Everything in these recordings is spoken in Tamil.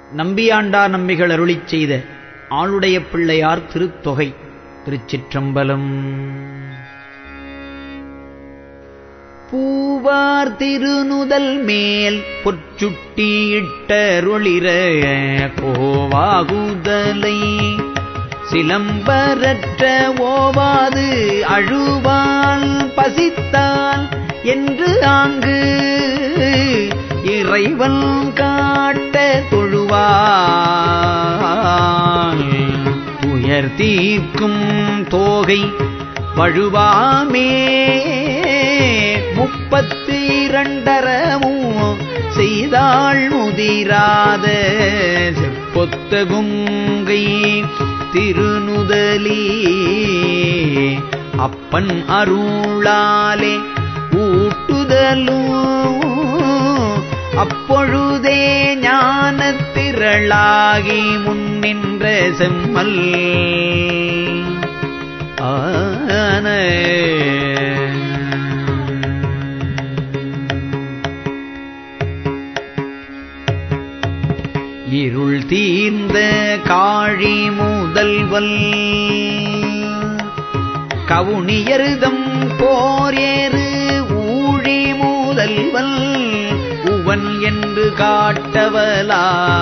நம்பியாண்டார் நம்பிகள் அருளிச் செய்த ஆளுடைய பிள்ளையார் திருத்தொகை திருச்சிற்றம்பலம் பூவார் திருநுதல் மேல் பொற்சுட்டியிட்டருளிர கோவாகுதலை சிலம்பரற்ற ஓவாது அழுவால் பசித்தால் என்று ஆங்கு இறைவன் காட்ட தொழுவான் துயர் தீர்க்கும் தோகை வழுவாமே முப்பத்து இரண்டரமும் செய்தாள் முதிராத செப்பொத்த குங்கை திருநுதலி அப்பன் அருளாலே ஊட்டுதலும் அப்பொழுதே ஞானத் திரளாகி முன்னின்ற செம்மல் ஆன இருள் தீர்ந்த காழி முதல்வல் கவுனியருதம் போரேறு ஊழி முதல்வல் உவன் என்று காட்டவலா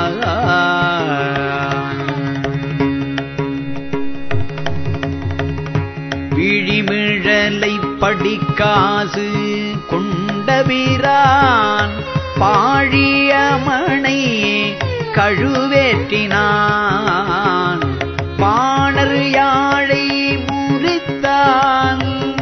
விழிமிழலை படிக்காசு கொண்டபிரான் பாழியமனை கழுவேற்றினான் பாணர் யாழை முறித்தான்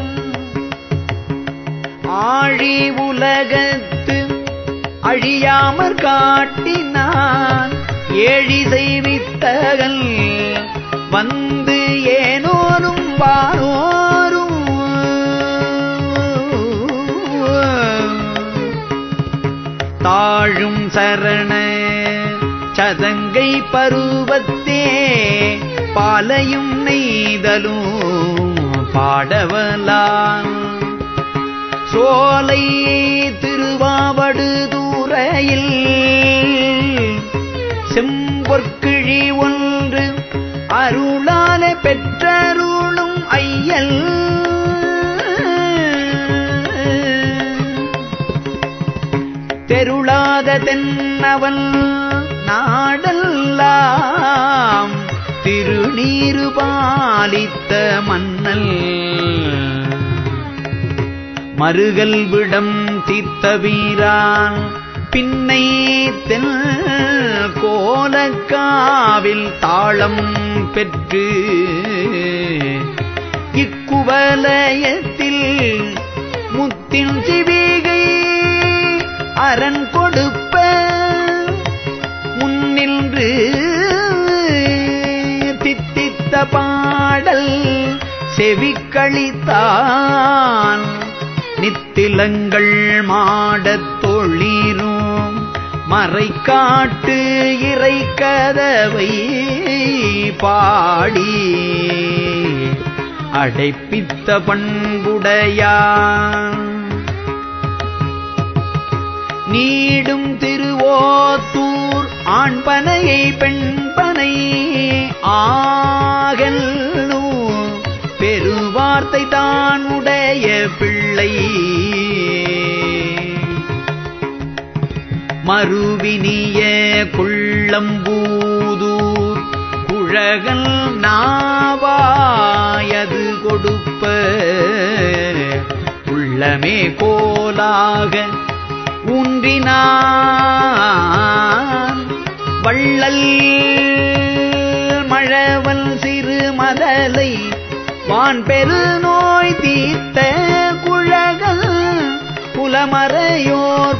ஆழி உலகத்து அழியாமற் காட்டினான் ஏழி செய்வித்தகல் வந்து ஏனோரும் பாரோரும் தாழும் சரண சதங்கை பருவத்தே பாலையும் நெய்தலும் பாடவலான் சோலை திருவாவடு தூரையில் செம்பொற்கிழி ஒன்று அருளால பெற்றருளும் ஐயல் தெருளாத தென்னவன் நாடெல்லாம் திருநீரு பாலித்த மன்னல் மருகல் விடம் தீர்த்த வீரான் பின்னை தென் கோலக்காவில் தாளம் பெற்று இக்குவலயத்தில் முத்தின் சிவிகை அரண் கொடுப்ப முன்னின்று தித்தித்த பாடல் செவிக்களித்தான் நித்திலங்கள் மாடத் தொழிரும் மறைக்காட்டு இறை கதவை பாடி அடைப்பித்த பண்புடையான் நீடும் திருவோத்தூர் ஆண்பனையை பெண்பனை ஆகல்லூ பெருவார்த்தை தான் உடைய பிள்ளை மறுவினிய குள்ளம்பூதூர் குழகல் நாவாயது கொடுப்ப உள்ளமே கோலாக ஊன்றினான் வள்ளல் மழவல் சிறு மதலை வான் பெரு நோய் தீர்த்த குழகல் புலமறையோர்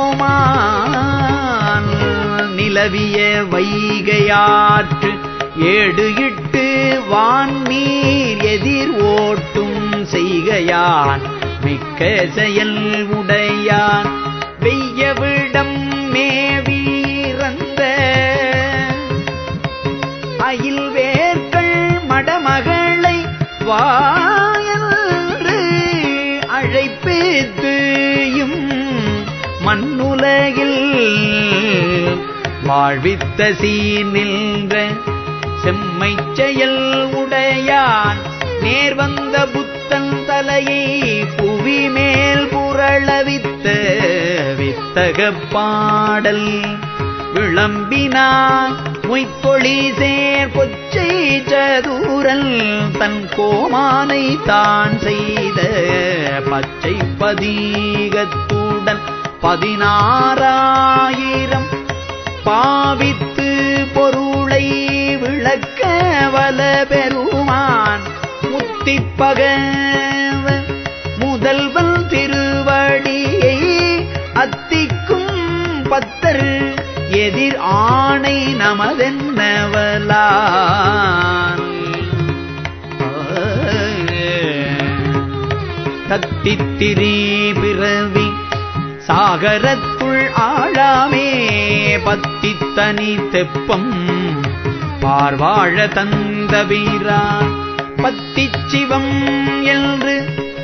கோமான் நிலவிய வைகையாற்று ஏடு இட்டு வான்மீர் எதிர் ஓட்டும் செய்கையான் மிக்க செயல் உடையான் வெய்யவிடம் மேவீரந்த அயில் வேர்கள் மடமகளை வாயன்று அழைப்பித்தும் மண்ணுலகில் வாழ்வித்த சீர் நின்ற செம்மைச் செயல் உடையான் நேர் வந்த புத்தன் தலையை புவி மேல் புரளவித்த வித்தகப் பாடல் விளம்பினான் மொய்த்தொழி சேர் கொச்சை சதுரல் தன் கோமானை தான் செய்த பச்சை பதிகத்துடன் பதினாறாயிரம் பாவித்து பொருளை விளக்க வல பெருமான் முத்திப்பகவ முதல்வன் திருவடியை அத்திக்கும் பத்தர் எதிர் ஆணை நமதென்னவலான் தத்தித்திரி பிறவி சாகரத்துள் ஆழாமே பத்தித்தனி தெப்பம் பார்வாழ தந்தவீரான் பத்திச் சிவம் என்று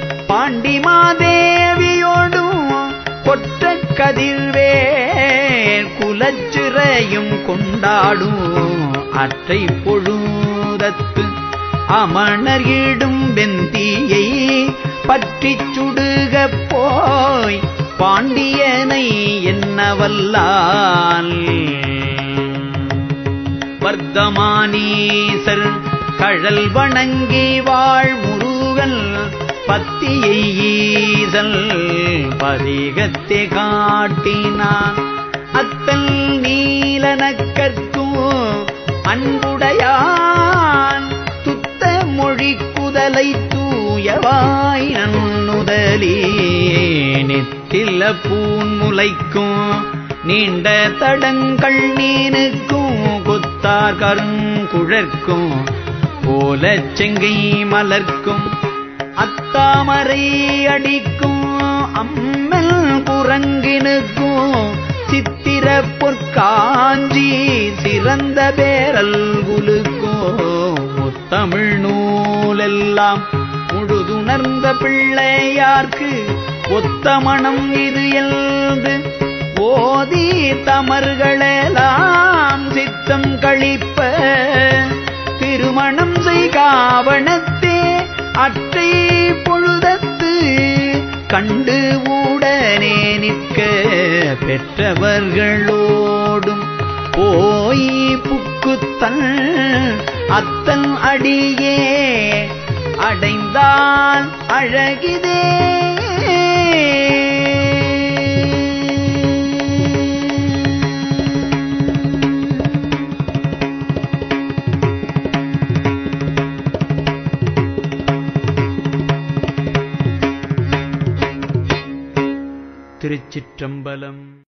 பாண்டிமாதேவியோடும் கொற்ற கதிர்வேர் குலச்சிறையும் கொண்டாடும் அற்றை பொழுதத்து அமணர் இடும் வெந்தியை பற்றிச் சுடுகப் போய் பாண்டியனை என்னவல்லால் வர்த்தமானீசர் கழல் வணங்கி வாழ் முருகல் பத்தியை ஈசல் பதிகத்தை காட்டினான் அத்தல் நீலனக்கற்கும் அன்புடையான் துத்த மொழி குதலை தூயவாய் நன்னுதலே நெத்தில பூன்முலைக்கும் நீண்ட தடங்கள் நீனுக்கும் கொத்தார் கருங்குழற்கும் போல செங்கை மலர்க்கும் அத்தாமரை அடிக்கும் அம்மல் குரங்கினுக்கும் சித்திர பொற்காஞ்சி சிறந்த பேரல் குலுக்கும் முத்தமிழ் நூலெல்லாம் முழுதுணர்ந்த பிள்ளையார்க்கு ஒத்த மனம் இது எழுது ஓதி தமர்களெல்லாம் சித்தம் கழிப்ப திருமணம் செய்காவணத்தே அற்றை பொழுதத்து கண்டு உடனே நிற்க பெற்றவர்களோடும் போய் புக்குத்தன் அத்தன் அடியே அடைந்தால் அழகிதே திருச்சிற்றம்பலம்